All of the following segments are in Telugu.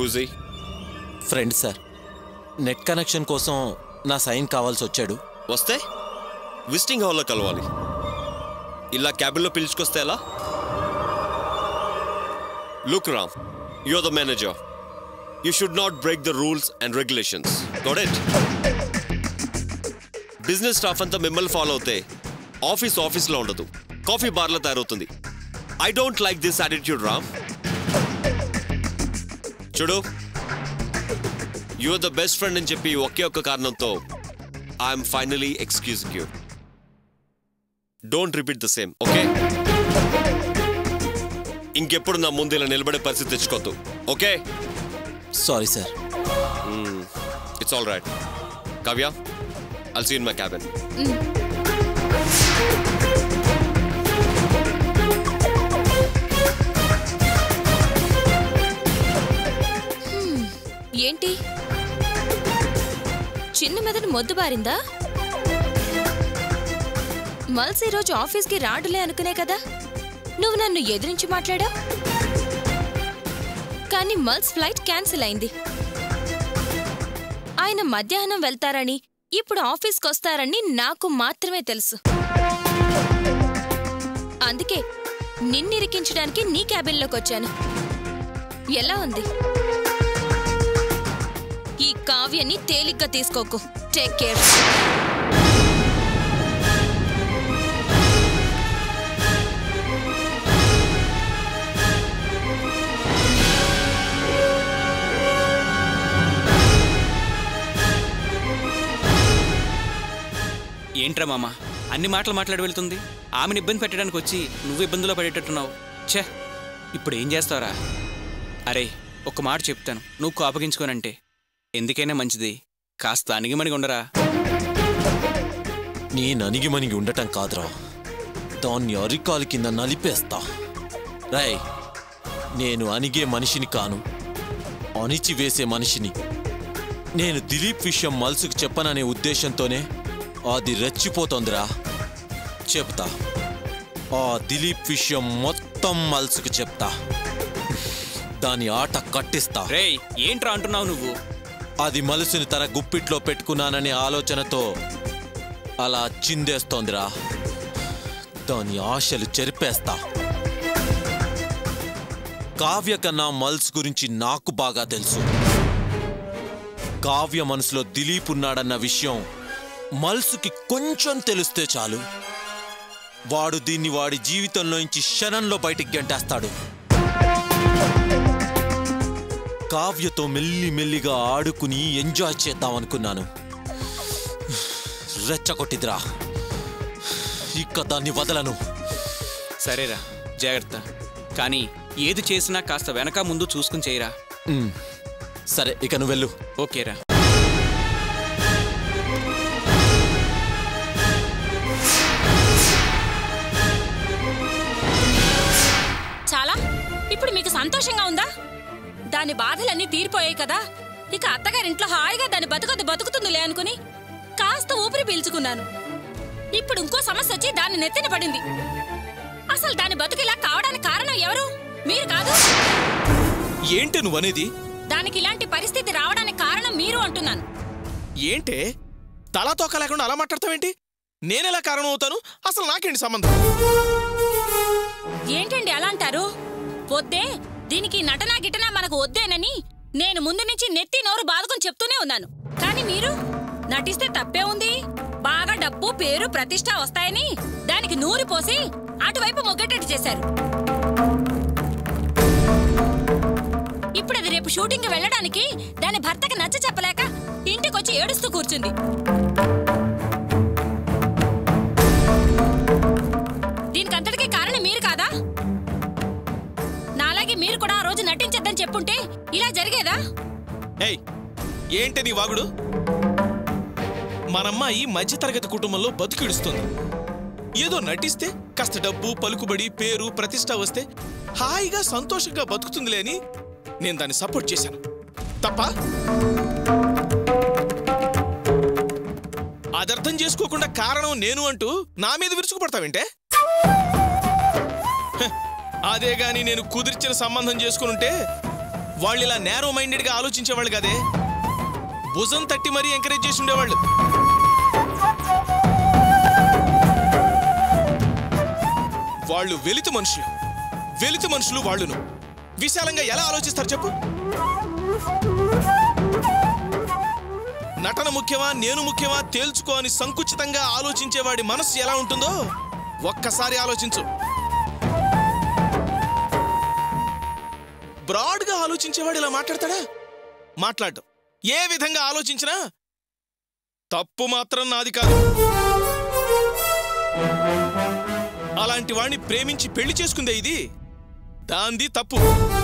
హూజీ ఫ్రెండ్ సార్ నెట్ కనెక్షన్ కోసం నా సైన్ కావాల్సి వచ్చాడు వస్తే విజిటింగ్ హాల్లో కలవాలి ఇలా క్యాబిన్లో పిలుచుకొస్తే ఎలా look Ram you the manager you should not break the rules and regulations got it business staff అంతా మిమ్మల్ని ఫాలో అవుతే ఆఫీస్ ఆఫీస్లో ఉండదు కాఫీ బార్లో తయారవుతుంది I don't like this attitude Ram చూడు యు ద బెస్ట్ ఫ్రెండ్ అని చెప్పి ఒకే ఒక్క కారణంతో I'm finally excusing you don't repeat the same okay ఇంకెప్పుడు నా ముందు ఇలా నిలబడే పరిస్థితి తెచ్చుకోవద్దు okay sorry sir it's all right Kavya I'll see you in my cabin. ఏంటి చిన్న మెదడు మొద్దు బారిందా మల్స్ ఈరోజు ఆఫీస్కి రాడులే అనుకునే కదా నువ్వు నన్ను ఎదిరించి మాట్లాడా కానీ మల్స్ ఫ్లైట్ క్యాన్సిల్ అయింది ఆయన మధ్యాహ్నం వెళ్తారని ఇప్పుడు ఆఫీస్కి వస్తారని నాకు మాత్రమే తెలుసు అందుకే నిన్నిరికించడానికి నీ క్యాబిన్లోకి వచ్చాను ఎలా ఉంది ఈ కావ్యని తేలిగ్గా తీసుకోకు టేక్ కేర్ ఏంట్రా మామ అన్ని మాటలు మాట్లాడి వెళ్తుంది ఆమెను ఇబ్బంది పెట్టడానికి వచ్చి నువ్వు ఇబ్బందులో పడేటట్టున్నావు ఛే ఇప్పుడు ఏం చేస్తావురా అరే ఒక మాట చెప్తాను నువ్వు కోపగించుకోనంటే ఎందుకైనా మంచిది కాస్త అణిగిమణిగి ఉండరా నేను అణిగిమణిగి ఉండటం కాదురా దాన్ని అరికాలు కింద నలిపేస్తా రై నేను అణిగే మనిషిని కాను అణిచివేసే మనిషిని నేను దిలీప్ విషయం మల్సుకు చెప్పననే ఉద్దేశంతోనే అది రెచ్చిపోతోందిరా చెప్తా ఆ దిలీప్ విషయం మొత్తం మల్సుకు చెప్తా దాని ఆట కట్టిస్తా రేయ్ ఏంట్రా అంటున్నావు నువ్వు అది మలుసుని తన గుప్పిట్లో పెట్టుకున్నాననే ఆలోచనతో అలా చిందేస్తోందిరా దాని ఆశలు చెరిపేస్తా కావ్య కన్నా మల్స్ గురించి నాకు బాగా తెలుసు కావ్య మనసులో దిలీప్ ఉన్నాడన్న విషయం మల్సుకి కొంచెం తెలిస్తే చాలు వాడు దీన్ని వాడి జీవితంలోంచి క్షణంలో బయటికి గంటేస్తాడు కావ్యతో మెల్లి మెల్లిగా ఆడుకుని ఎంజాయ్ చేద్దాం అనుకున్నాను రెచ్చగొట్టిదిరా ఇక దాన్ని వదలను సరేరా జాగ్రత్త కానీ ఏది చేసినా కాస్త వెనక ముందు చూసుకుని చేయరా ఉమ్, సరే ఇక నువ్వు వెళ్ళు ఓకేరా చాలా ఇప్పుడు మీకు సంతోషంగా ఉందా దాని బాధలన్నీ తీరిపోయాయి కదా ఇక అత్తగారింట్లో హాయిగా దాని బతుకొద్దు బతుకుతుందిలే అనుకుని కాస్త ఊపిరి పీల్చుకున్నాను ఇప్పుడు ఇంకో సమస్య వచ్చి దాన్ని నెత్తిన పడింది అసలు దాని బతుకు ఇలా కావడానికి కారణం ఎవరు మీరు కాదు ఏంటి నువ్వనేది దానికి ఇలాంటి పరిస్థితి రావడానికి కారణం మీరు అంటున్నాను ఏంటే తలా తోక లేకుండా అలా మాట్లాడతావేంటి నేనెలా కారణం అవుతాను అసలు నాకేంటి సంబంధం ఏంటండి అలా అంటారు వద్దే దీనికి నటనా గిటనా మనకు వద్దేనని నేను ముందు నుంచి నెత్తి నోరు బాదుకుని చెప్తూనే ఉన్నాను కానీ మీరు నటిస్తే తప్పే ఉంది బాగా డబ్బు పేరు ప్రతిష్ట వస్తాయని దానికి నూరి పోసి అటువైపు మొగ్గేటట్టు చేశారు ఇప్పుడు అది రేపు షూటింగ్ వెళ్ళడానికి దాని భర్తకి నచ్చ చెప్పలేక ఇంటికొచ్చి ఏడుస్తూ కూర్చుంది దీనికంతటికీ కారణం మీరు కాదా నాలాగే మీరు కూడా ఆ రోజు నటించద్దని చెప్పుంటే ఇలా జరిగేదా ఏయ్ ఏంటి నీ వాగుడు మనమ్మాయి మధ్యతరగతి కుటుంబంలో బతుకిడుస్తుంది ఏదో నటిస్తే కాస్త డబ్బు పలుకుబడి పేరు ప్రతిష్ట వస్తే హాయిగా సంతోషంగా బతుకుతుందిలే అని నేను దాన్ని సపోర్ట్ చేశాను తప్ప అదర్థం చేసుకోకుండా కారణం నేను అంటూ నా మీద విరుచుకుపడతావేంటే హ, అదే గాని నేను కుదిర్చిన సంబంధం చేసుకునుంటే వాళ్ళు ఇలా నేరో మైండెడ్ గా ఆలోచించేవాళ్ళు కదే భుజం తట్టి మరీ ఎంకరేజ్ చేసి ఉండేవాళ్ళు వాళ్ళు వెలితి మనుషులు వెలితి మనుషులు వాళ్ళును విశాలంగా ఎలా ఆలోచిస్తారు చెప్పు నటన ముఖ్యమా నేను ముఖ్యమా తేల్చుకో అని సంకుచితంగా ఆలోచించేవాడి మనస్సు ఎలా ఉంటుందో ఒక్కసారి ఆలోచించు బ్రాడ్గా ఆలోచించేవాడు ఇలా మాట్లాడతాడా మాట్లాడ్డం ఏ విధంగా ఆలోచించినా తప్పు మాత్రం నాది కాదు అలాంటి వాణ్ణి ప్రేమించి పెళ్లి చేసుకుందే ఇది దాంది తప్పు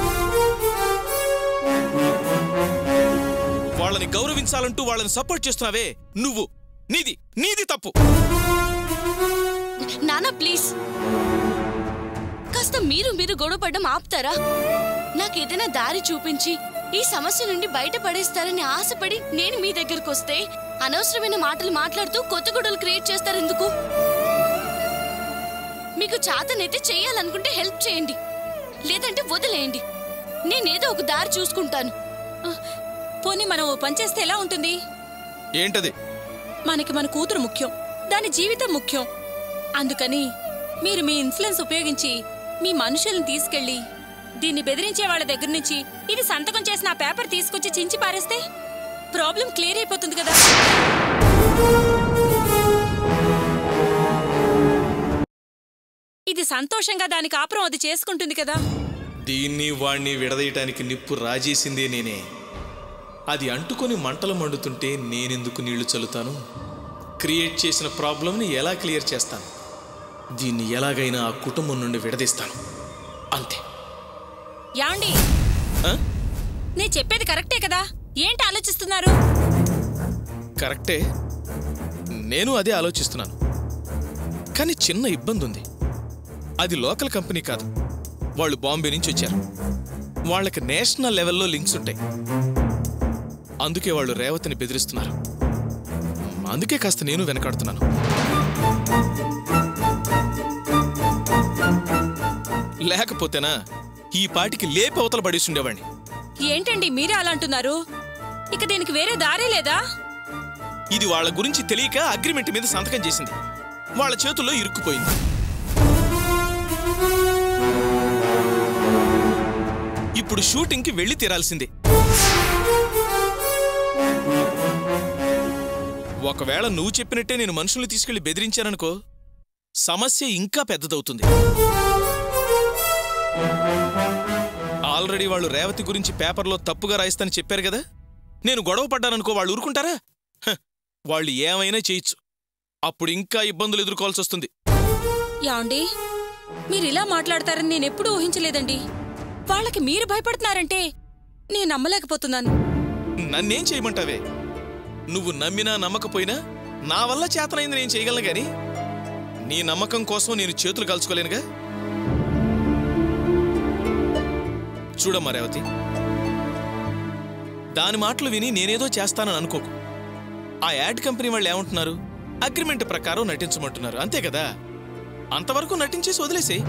వాళ్ళని గౌరవించాలంటూ వాళ్ళని సపోర్ట్ చేస్తున్నావే నువ్వు నీది నీది తప్పు నానా ప్లీజ్ కాస్త మీరు మీరు గొడవపడడం ఆపుతారా నాకేదైనా దారి చూపించి ఈ సమస్య నుండి బయటపడేస్తారని ఆశపడి నేను మీ దగ్గరకు వస్తే అనవసరమైన మాటలు మాట్లాడుతూ కొత్త గొడవలు క్రియేట్ చేస్తారెందుకు మీకు చేతనైతే చేయాలనుకుంటే హెల్ప్ చేయండి లేదంటే వదిలేయండి నేనేదో ఒక దారి చూసుకుంటాను పోనీ మనం ఓ పని చేస్తే ఎలా ఉంటుంది ఏంటది మనకి మన కూతురు ముఖ్యం దాని జీవితం ముఖ్యం అందుకని మీరు మీ ఇన్ఫ్లుయెన్స్ ఉపయోగించి మీ మనుషుల్ని తీసుకెళ్ళి దీన్ని బెదిరించే వాళ్ళ దగ్గర నుంచి ఇది సంతకం చేసిన ఆ పేపర్ తీసుకొచ్చి చించి పారేస్తే ప్రాబ్లం క్లియర్ అయిపోతుంది కదా ఇది సంతోషంగా దాని కాపురం అది చేసుకుంటుంది కదా దీన్ని వాణ్ణి విడదీయటానికి నిప్పు రాజేసిందే నేనే అది అంటుకొని మంటలు మండుతుంటే నేనెందుకు నీళ్లు చల్లుతాను క్రియేట్ చేసిన ప్రాబ్లంని ఎలా క్లియర్ చేస్తాను దీన్ని ఎలాగైనా ఆ కుటుంబం నుండి విడదీస్తాను అంతే యాండి ఆ? నేను చెప్పేది కరెక్టే కదా ఏంటి ఆలోచిస్తున్నారు కరెక్టే నేను అదే ఆలోచిస్తున్నాను కానీ చిన్న ఇబ్బంది ఉంది అది లోకల్ కంపెనీ కాదు వాళ్ళు బాంబే నుంచి వచ్చారు వాళ్ళకి నేషనల్ లెవెల్లో లింక్స్ ఉంటాయి అందుకే వాళ్ళు రేవతిని బెదిరిస్తున్నారు అందుకే కాస్త నేను వెనకాడుతున్నాను లేకపోతేనా ఈ పాటికి లేపి అవతల పడేసి ఉండేవాడిని ఏంటండి మీరే అలా అంటున్నారు ఇక దీనికి వేరే దారే లేదా ఇది వాళ్ళ గురించి తెలియక అగ్రిమెంట్ మీద సంతకం చేసింది వాళ్ళ చేతుల్లో ఇరుక్కుపోయింది ఇప్పుడు షూటింగ్కి వెళ్ళి తీరాల్సిందే ఒకవేళ నువ్వు చెప్పినట్టే నేను మనుషుల్ని తీసుకెళ్లి బెదిరించాననుకో సమస్య ఇంకా పెద్దదవుతుంది ఆల్రెడీ వాళ్ళు రేవతి గురించి పేపర్లో తప్పుగా రాయిస్తానని చెప్పారు కదా నేను గొడవ పడ్డాననుకో వాళ్ళు ఊరుకుంటారా హ, వాళ్ళు ఏమైనా చేయొచ్చు అప్పుడు ఇంకా ఇబ్బందులు ఎదుర్కోవాల్సి వస్తుంది యాండి మీరు ఇలా మాట్లాడతారని నేను ఎప్పుడూ ఊహించలేదండి వాళ్ళకి మీరు భయపడుతున్నారంటే నేను నమ్మలేకపోతున్నాను నన్నేం చేయమంటావే నువ్వు నమ్మినా నమ్మకపోయినా నా వల్ల చేతనైంది నేను చేయగలను గాని నీ నమ్మకం కోసం నేను చేతులు కలుసుకోలేనుగా చూడమ్మా రేవతి దాని మాటలు విని నేనేదో చేస్తానని అనుకోకు ఆ యాడ్ కంపెనీ వాళ్ళు ఏమంటున్నారు అగ్రిమెంట్ ప్రకారం నటించమంటున్నారు అంతే కదా అంతవరకు నటించేసి వదిలేసేయ్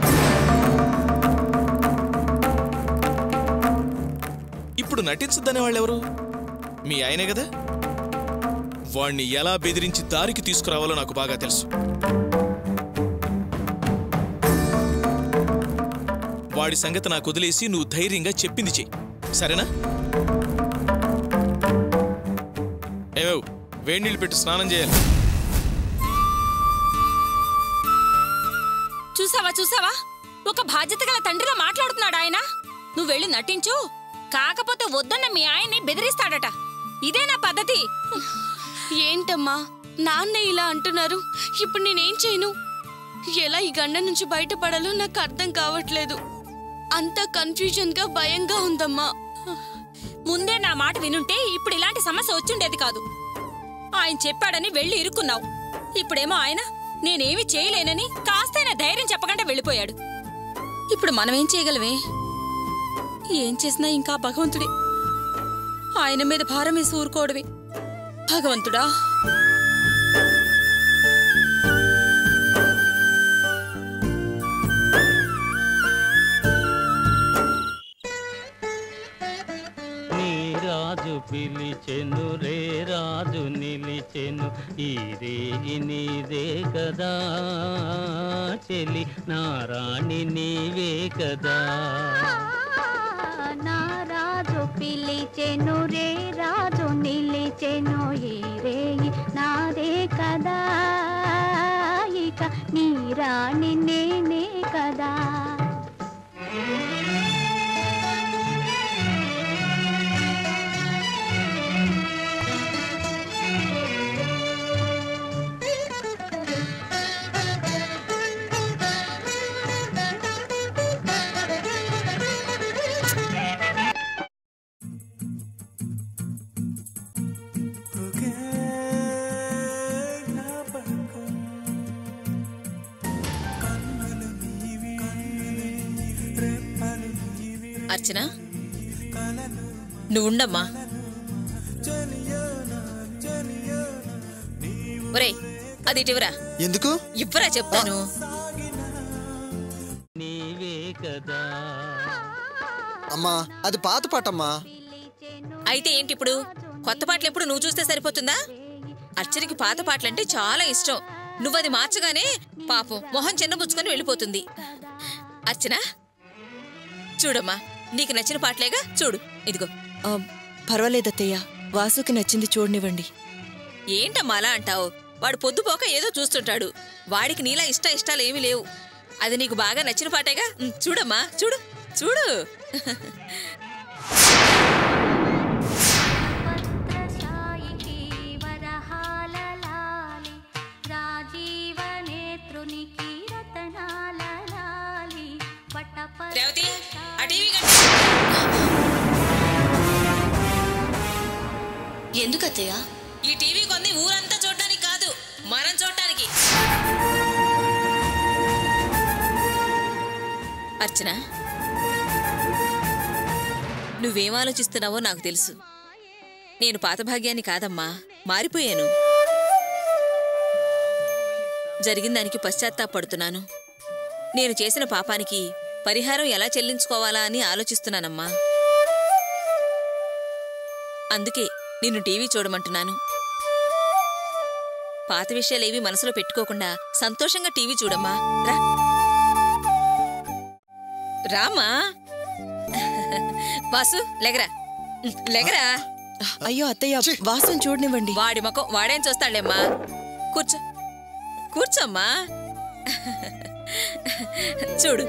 ఇప్పుడు నటించద్దనే వాళ్ళెవరు మీ ఆయనే కదా వాణ్ణి ఎలా బెదిరించి దారికి తీసుకురావాలో నాకు బాగా తెలుసు వాడి సంగతి నాకు వదిలేసి నువ్వు ధైర్యంగా చెప్పింది చెయ్యి సరేనా ఏమేవ్ వేడి నీళ్ళు పెట్టి స్నానం చేయాలి చూసావా చూసావా ఒక బాధ్యత గల తండ్రిలా మాట్లాడుతున్నాడు ఆయన నువ్వు వెళ్ళి నటించు కాకపోతే వద్దన్న మీ ఆయన్ని బెదిరిస్తాడట ఇదే నా పద్ధతి ఏంటమ్మా నాన్న ఇలా అంటున్నారు ఇప్పుడు నేనేం చేయను ఎలా ఈ గండ నుంచి బయటపడాలో నాకు అర్థం కావట్లేదు అంత కన్ఫ్యూజన్ గా భయంగా ఉందమ్మా ముందే నా మాట వినుంటే ఇప్పుడు ఇలాంటి సమస్య వచ్చుండేది కాదు ఆయన చెప్పాడని వెళ్ళి ఇరుక్కున్నావు ఇప్పుడేమో ఆయన నేనేమి చేయలేనని కాస్తైనా ధైర్యం చెప్పకుండా వెళ్ళిపోయాడు ఇప్పుడు మనం ఏం చేయగలమే ఏం చేసినా ఇంకా భగవంతుడే ఆయన మీద భారం వేసి ఊరుకోవడమే భగవంతుడా పిలిచెను రే రాజు నిలిచెను ఈ రేగి నీదే కదా చెలి నారాణి నీవే కదా నా రాజు పిలిచెను రే రాజు నిలిచెను ఈ రేయి నాదే కదా ఇక నీ రాణి నేనే కదా అర్చన నువ్వుండమ్మా ఒరేయ్ అది ఇటివరా ఎందుకు ఇవ్వరా చెప్తాను నీవే కదా అమ్మా అది పాత పాటమ్మా అయితే ఏంటి ఇప్పుడు కొత్త పాటలు ఎప్పుడు నువ్వు చూస్తే సరిపోతుందా అర్చనకి పాత పాటలంటే చాలా ఇష్టం నువ్వు అది మార్చగానే పాపం మొహం చిన్నబుచ్చుకొని వెళ్ళిపోతుంది అర్చన చూడమ్మా నీకు నచ్చిన పాటలేగా చూడు ఇదిగో పర్వాలేదత్తయ్య వాసుకి నచ్చింది చూడనివ్వండి ఏంటమ్మా అలా అంటావు వాడు పొద్దుపోక ఏదో చూస్తుంటాడు వాడికి నీలా ఇష్ట ఇష్టాలు ఏమీ లేవు అది నీకు బాగా నచ్చిన పాటేగా ఉమ్, చూడమ్మా చూడు చూడు పత్రశాయికి వరహాల లాలి రాజీవ నేత్రునికి రతనాల లాలి పటపత్ర రేవతి ఆ టీవీ కట్టు. ఎందుకత్తయ్య ఈ టీవీ కొంది ఊరంతా చూడడానికి కాదు మనం చూడటానికి అర్చన నువ్వేం ఆలోచిస్తున్నావో నాకు తెలుసు నేను పాత భాగ్యాన్ని కాదమ్మా మారిపోయాను జరిగిన దానికి పశ్చాత్తాపడుతున్నాను నేను చేసిన పాపానికి పరిహారం ఎలా చెల్లించుకోవాలా అని ఆలోచిస్తున్నానమ్మా అందుకే నిన్ను టీవీ చూడమంటున్నాను పాత విషయాలేవి మనసులో పెట్టుకోకుండా సంతోషంగా టీవీ చూడమ్మా రా రామా వాసు లెగరా లెగరా అయ్యో అత్తయ్య వాసుని చూడనివ్వండి వాడి ముఖం వాడేం చూస్తాడులేమ్మా కూర్చో కూర్చోమ్మా చూడు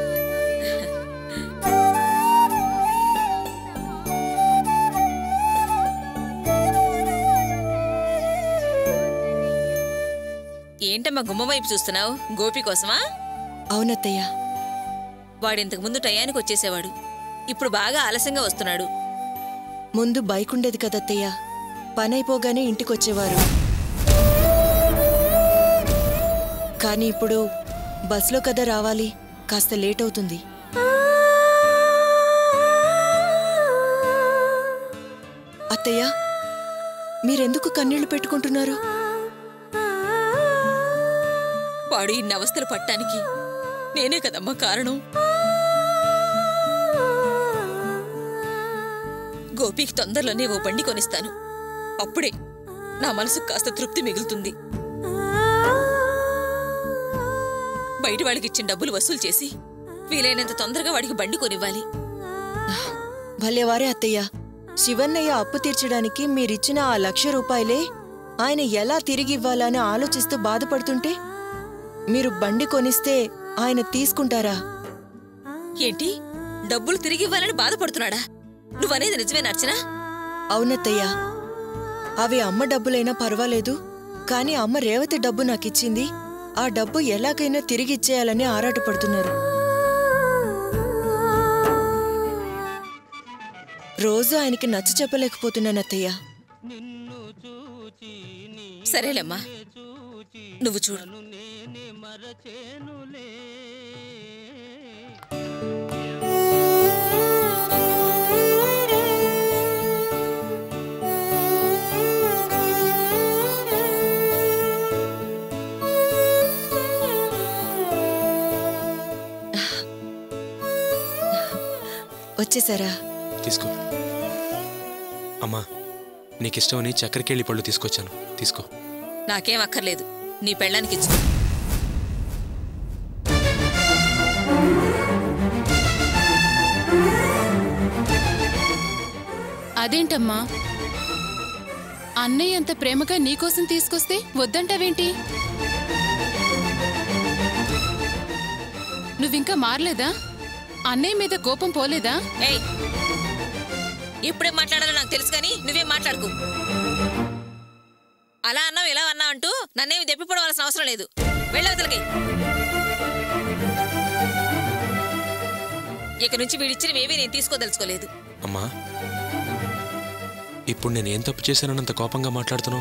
ఏంటమ్మా గుమ్మ వైపు చూస్తున్నావు గోపి కోసమా అవునత్తయ్య వాడింతకు ముందు టయానికి వచ్చేసేవాడు ఇప్పుడు బాగా ఆలస్యంగా వస్తున్నాడు ముందు బైక్ ఉండేది కదత్తయ్య పని అయిపోగానే ఇంటికొచ్చేవారు కానీ ఇప్పుడు బస్లో కదా రావాలి కాస్త లేట్ అవుతుంది అత్తయ్య మీరెందుకు కన్నీళ్లు పెట్టుకుంటున్నారు వాడు ఇన్ని అవస్థలు పట్టానికి నేనే కదమ్మా కారణం గోపికి తొందరలోనే ఓ బండి కొనిస్తాను అప్పుడే నా మనసుకు కాస్త తృప్తి మిగులుతుంది బయట వాళ్ళకి ఇచ్చిన డబ్బులు వసూలు చేసి వీలైనంత తొందరగా వాడికి బండి కొనివ్వాలి భలేవారే అత్తయ్య శివన్నయ్య అప్పు తీర్చడానికి మీరిచ్చిన ఆ లక్ష రూపాయలే ఆయన ఎలా తిరిగి ఇవ్వాలని ఆలోచిస్తూ బాధపడుతుంటే మీరు బండి కొనిస్తే ఆయన తీసుకుంటారా ఏంటి డబ్బులు తిరిగి ఇవ్వాలని బాధపడుతున్నాడా నువ్వనేది నిజమే నర్చనా అవునత్తయ్యా అవి అమ్మ డబ్బులైనా పర్వాలేదు కానీ అమ్మ రేవతి డబ్బు నాకిచ్చింది ఆ డబ్బు ఎలాగైనా తిరిగి ఇచ్చేయాలని ఆరాటపడుతున్నారు రోజు ఆయనకి నచ్చ చెప్పలేకపోతున్నాను అత్తయ్య సరేలేమ్మా నువ్వు చూడు వచ్చేసారా తీసుకో అమ్మా నీకు ఇష్టమని చక్కెరకేళి పళ్ళు తీసుకొచ్చాను తీసుకో నాకేం అక్కర్లేదు నీ పెళ్ళానికి ఇచ్చు అదేంటమ్మా అన్నయ్య అంత ప్రేమగా నీకోసం తీసుకొస్తే వద్దంటావేంటి నువ్వింకా మారలేదా అన్నయ్య మీద కోపం పోలేదా ఏయ్ ఇప్పుడేం మాట్లాడాలో నాకు తెలుసు కానీ నువ్వేం మాట్లాడుకు అలా అన్నావు ఇలా అన్నావు అంటూ నన్నేమి దెప్పిపోవలసిన అవసరం లేదు వెళ్ళవతలకి ఇక నుంచి వీడిచ్చినవేమీ నేను తీసుకోదలుచుకోలేదు అమ్మా ఇప్పుడు నేను ఏం తప్పు చేశానన్నంత కోపంగా మాట్లాడుతున్నావు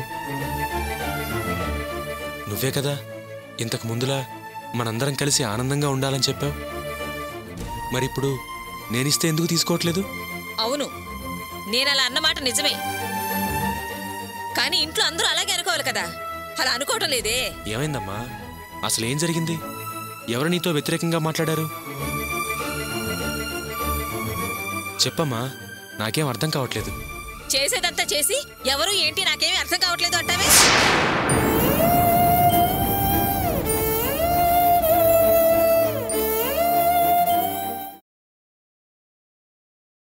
నువ్వే కదా ఇంతకు ముందులా మనందరం కలిసి ఆనందంగా ఉండాలని చెప్పావు మరి ఇప్పుడు నేనిస్తే ఎందుకు తీసుకోవట్లేదు అవును నేను అలా అన్నమాట నిజమే కానీ ఇంట్లో అందరూ అలాగే అనుకోవాలి కదా అలా అనుకోవటం లేదే ఏమైందమ్మా అసలు ఏం జరిగింది ఎవరు నీతో వ్యతిరేకంగా మాట్లాడారు చెప్పమ్మా నాకేం అర్థం కావట్లేదు చేసేదంతా చేసి ఎవరు ఏంటి నాకేమీ అర్థం కావట్లేదు అంటావే